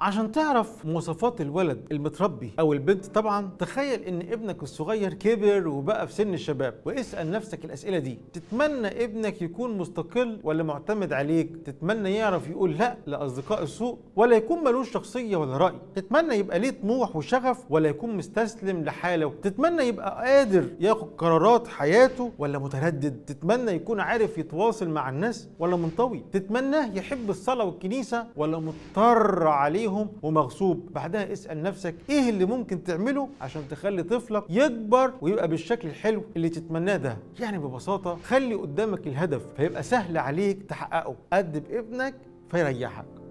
عشان تعرف مواصفات الولد المتربي او البنت طبعا تخيل ان ابنك الصغير كبر وبقى في سن الشباب واسال نفسك الاسئله دي تتمنى ابنك يكون مستقل ولا معتمد عليك تتمنى يعرف يقول لا لاصدقاء السوء ولا يكون ملوش شخصيه ولا راي تتمنى يبقى ليه طموح وشغف ولا يكون مستسلم لحاله تتمنى يبقى قادر ياخد قرارات حياته ولا متردد تتمنى يكون عارف يتواصل مع الناس ولا منطوي تتمناه يحب الصلاه والكنيسه ولا مضطر عليهم ومغصوب بعدها اسال نفسك ايه اللي ممكن تعمله عشان تخلي طفلك يكبر ويبقى بالشكل الحلو اللي تتمناه ده يعني ببساطه خلي قدامك الهدف فيبقى سهل عليك تحققه أدب ابنك فيريحك